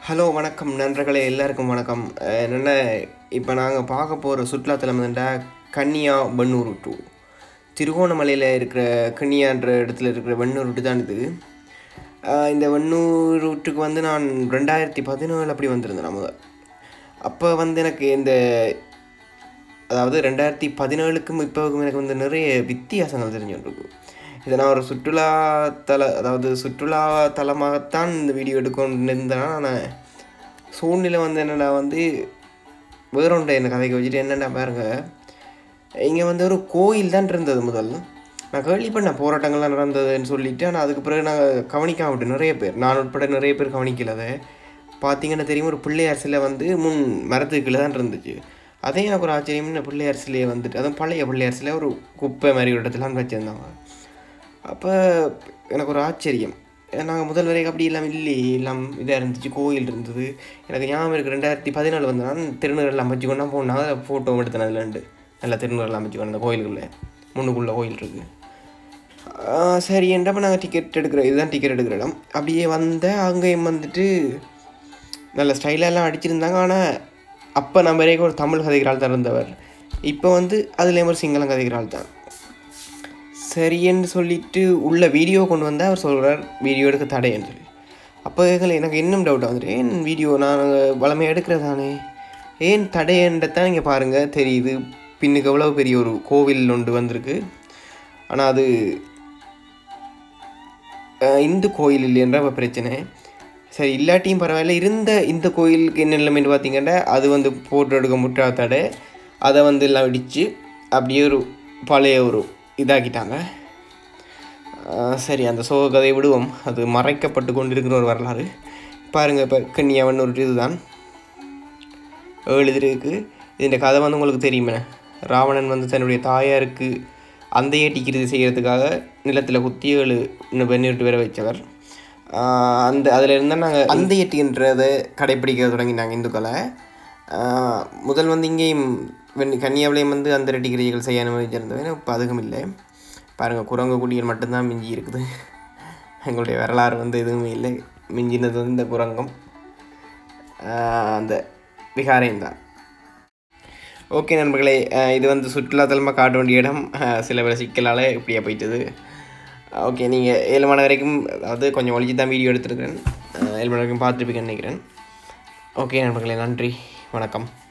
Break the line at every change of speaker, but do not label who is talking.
hello வணக்கம் நண்பர்களே எல்லாருக்கும் வணக்கம் அஹ் என்னென்ன இப்போ நாங்கள் பார்க்க போகிற சுற்றுலாத்தலம் வந்துட்டா கன்னியா வெண்ணூர் டூ திருகோணமலையில் இருக்கிற கன்னியான்ற இடத்துல இருக்கிற வெண்ணூர் ரூட்டு தான் இது அஹ் இந்த வெண்ணூர் ரூட்டுக்கு வந்து நான் ரெண்டாயிரத்தி பதினேழு அப்படி வந்திருந்தேன் நான் முதல் அப்போ வந்து எனக்கு இந்த அதாவது ரெண்டாயிரத்தி பதினேழுக்கும் இப்போவுக்கும் எனக்கு வந்து நிறைய வித்தியாசங்கள் தெரிஞ்சுருக்கு இதை நான் ஒரு சுற்றுலா தல அதாவது சுற்றுலா தலமாகத்தான் இந்த வீடியோ எடுக்கணும்னு இருந்தேன்னா நான் சூழ்நிலை வந்து என்னென்னா வந்து வேறொன்றை என்ன கதைக்கு வச்சுட்டு என்னென்ன பாருங்க இங்கே வந்து ஒரு கோயில் தான் இருந்தது முதல் நான் கேள்விப்பட்டேன் போராட்டங்கள்லாம் நடந்ததுன்னு சொல்லிட்டு ஆனால் அதுக்கு பிறகு நான் கவனிக்காம விட்டு நிறைய பேர் நான் உட்பட நிறைய பேர் கவனிக்கல அதை பார்த்தீங்கன்னா தெரியும் ஒரு பிள்ளையார் சிலை வந்து முன் மரத்துக்கு கீழே தான் இருந்துச்சு அதே எனக்கு ஒரு ஆச்சரியம் இந்த பிள்ளையார் சிலையை வந்துட்டு அதுவும் பழைய பிள்ளையார் சிலை ஒரு குப்பை மாதிரி ஒரு இடத்துல தான் வச்சுருந்தாங்க அப்போ எனக்கு ஒரு ஆச்சரியம் நாங்கள் முதல் வரைக்கும் அப்படி எல்லாம் இல்லையே எல்லாம் இதாக இருந்துச்சு கோயில் இருந்தது எனக்கு ஞாபகம் இருக்குது ரெண்டாயிரத்தி பதினாலு வந்து நான் திருநூரெல்லாம் வச்சுக்கொண்டா போனால் அதில் ஃபோட்டோ எடுத்தேன் அதுலண்டு நல்லா திருநூரெல்லாம் வச்சுக்கொண்டு அந்த கோயிலுக்குள்ளே முன்னுக்குள்ளே கோயில் இருக்குது சரி என்றப்போ நாங்கள் டிக்கெட் எடுக்கிற இதுதான் டிக்கெட் எடுக்கிற இடம் அப்படியே வந்த அங்கேயும் வந்துட்டு நல்ல ஸ்டைலெல்லாம் அடிச்சிருந்தாங்க ஆனால் அப்போ நம்ம வரைக்கும் ஒரு தமிழ் கதைகிறாள் தான் இருந்தவர் இப்போ வந்து அதுலேயும் ஒரு சிங்களம் கதைகிறாள் தான் சரின்னு சொல்லிட்டு உள்ள வீடியோ கொண்டு வந்தால் அவர் சொல்கிறார் வீடியோ எடுக்க தடைன்னு சொல்லி அப்போ கேட்கல எனக்கு இன்னும் டவுட் வந்துட்டு ஏன் வீடியோ நான் வளமையாக எடுக்கிறதானே ஏன் தடைன்றதான் இங்கே பாருங்கள் தெரியுது பின்னுக்கு எவ்வளோ பெரிய ஒரு கோவில் ஒன்று வந்திருக்கு ஆனால் அது அஹ், இந்து கோயில் இல்லைன்ற ஒரு பிரச்சனை சரி இல்லாட்டியும் பரவாயில்ல இருந்த இந்த கோயிலுக்கு என்ன நிலைமைன்னு பார்த்தீங்கன்னா அது வந்து போட்டு எடுக்க முற்றா தடை அதை வந்து எல்லாம் இடித்து அப்படியே ஒரு பழைய ஒரு இதாக்கிட்டாங்க ஆஹ் சரி அந்த சோக கதையை விடுவோம் அது மறைக்கப்பட்டு கொண்டிருக்கிற ஒரு வரலாறு பாருங்கள் இப்போ கன்னியாவன் ஒரு இதுதான் ஏழு இது இருக்குது இந்த கதை வந்து உங்களுக்கு தெரியுமே ராவணன் வந்து தன்னுடைய தாயாருக்கு அந்தையை டிக்கிறது செய்கிறதுக்காக நிலத்தில் குத்தி ஏழு இன்னும் வெந்நீட்டு வேற வச்சவர் ஆஹ் அந்த அதில் இருந்தால் நாங்கள் அந்தையட்டின்றதை கடைப்பிடிக்க தொடங்கினாங்க இந்துக்களை ஆஹ் முதல் வந்து இங்கேயும் வெண் கன்னியாவிலையும் வந்து அந்த ரெட்டிகிரிகள் செய்ய அனுமதிச்சிருந்தவங்க இப்போ அதுக்கும் இல்லை பாருங்கள் குரங்கு குடியல் மட்டும்தான் மிஞ்சி இருக்குது எங்களுடைய வரலாறு வந்து எதுவுமே இல்லை மிஞ்சினது வந்து இந்த குரங்கம் ஆஹ் அந்த விகாரையும் தான் ஓகே நண்பர்களே அஹ் இது வந்து சுற்றுலாத்தலமாக காட்ட வேண்டிய இடம் அஹ் சில பல சிக்கலால் இப்படியே போயிட்டது ஓகே நீங்கள் ஏழு மணி வரைக்கும் அதாவது கொஞ்சம் ஒழிச்சு தான் வீடியோ எடுத்துருக்கிறேன் அஹ் ஏழு மணி வரைக்கும் பார்த்துருப்பீங்கன்னு நினைக்கிறேன் ஓகே நண்பர்களே நன்றி வணக்கம்